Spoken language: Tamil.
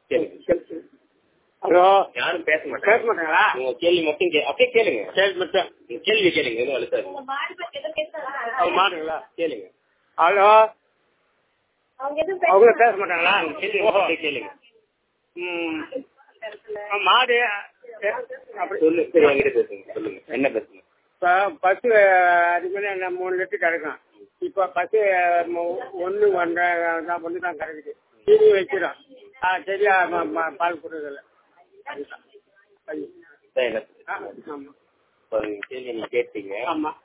கேளுங்க ஹலோ யாரும் பேச பேச மாட்டாங்க மாட்டாங்களா உங்க கேள்வி மட்டும் கே அப்படியே கேளுங்க சரி மட்டும் உங்க கேள்வி கேளுங்க எதுவும் அழுத்தாது அவங்க மாட்டுங்களா கேளுங்க ஹலோ அவங்க எதுவும் அவங்க பேச பேச மாட்டாங்களா உங்க கேள்வி மட்டும் அப்படியே கேளுங்க ம் ஆ, மாடு ஏ, அப்படி சொல்லு சரி என்கிட்ட பேசுங்க சொல்லுங்க என்ன பேசுங்க இப்போ பஸ்ஸு அதுக்கு என்ன மூணு லிட்டர் கிடைக்கும் இப்போ பஸ்ஸு ஒன்று ஒன்றரை தான் ஒன்று தான் கிடைக்குது தீனி வைக்கிறோம் ஆ சரியா ம- ம- பால் கொடுக்குறதில்ல சரி, என்ன ஆ ஆமாம் இப்போ நீங்க கேள்வி நீங்க கேட்டீங்க ஆமாம்